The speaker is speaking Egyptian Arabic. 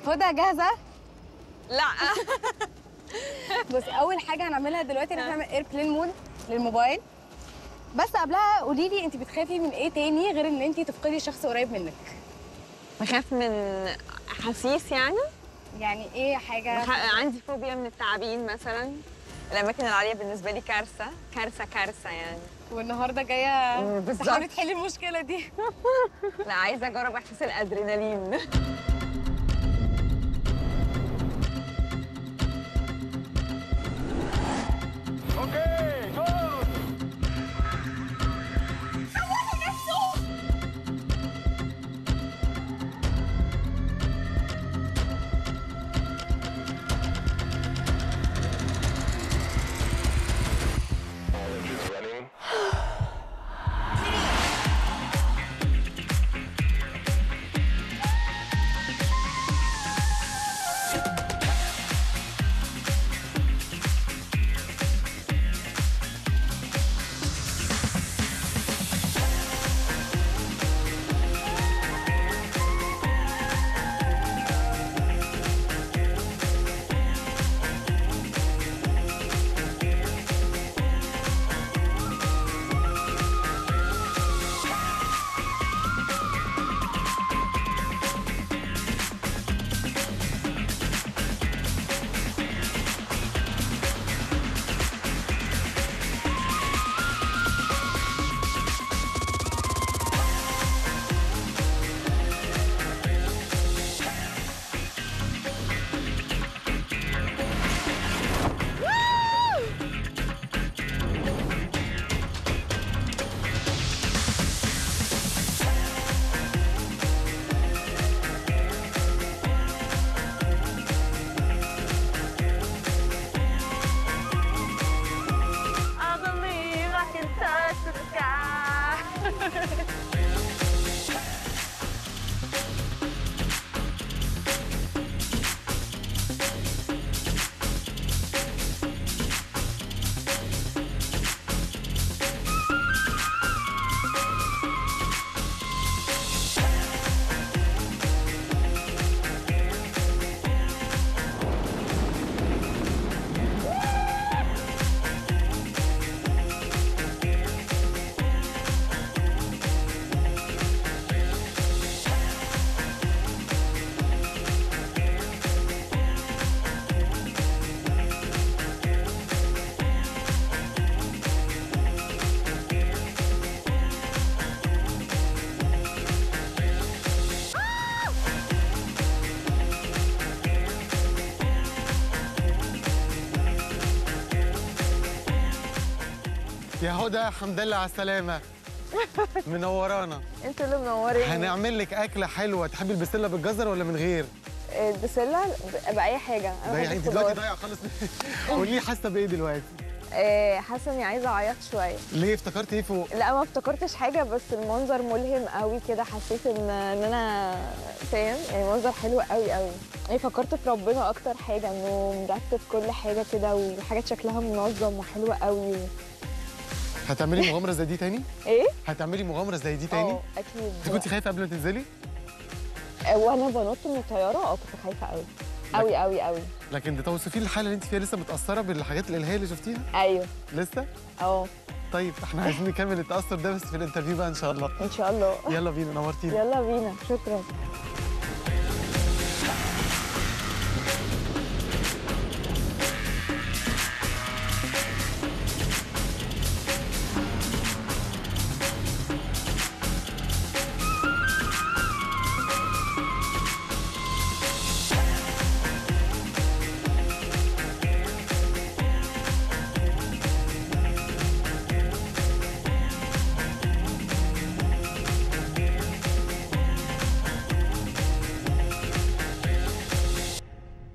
هدى جاهزه لا بص اول حاجه هنعملها دلوقتي ان احنا هنعمل ايربلين مود للموبايل بس قبلها قولي لي انت بتخافي من ايه تاني غير ان انت تفقدي شخص قريب منك بخاف من حسيس يعني يعني ايه حاجه بخ- عندي فوبيا من التعابين مثلا الاماكن العاليه بالنسبه لي كارثه كارثه كارثه يعني والنهارده جايه مم، بالظبط. تحاولي تحلي المشكله دي لا عايزه اجرب احساس الادرينالين I believe I can touch the sky. يا هدى حمد لله على السلامة منورانا انتوا اللي منورين هنعمل لك أكلة حلوة تحبي البسلة بالجزر ولا من غير؟ البسله ب- باي حاجه انا ضايع بحب انت دلوقتي الخضار ضايعة خالص قولي لي حاسة بإيه دلوقتي؟ آه، حاسه اني عايزه اعيط شويه ليه افتكرتي إيه فوق؟ لا ما افتكرتش حاجه بس المنظر ملهم قوي كده حسيت ان ان انا فاهم يعني منظر حلو قوي قوي يعني فكرت في ربنا اكتر حاجه انه مرتب كل حاجه كده وحاجات شكلها منظم وحلوه قوي هتعملي مغامرة زي دي تاني؟ ايه هتعملي مغامرة زي دي تاني؟ اه اكيد انت كنت خايفة قبل ما تنزلي؟ آه، وانا بنط من الطياره اه كنت خايفه قوي قوي قوي قوي لكن ده توصفي لي الحالة اللي انت فيها لسه متأثرة بالحاجات الإلهية اللي شفتيها؟ ايوه لسه؟ اه طيب احنا عايزين نكمل التأثر ده بس في الانترفيو بقى إن شاء الله ان شاء الله يلا بينا نورتينا يلا بينا شكرا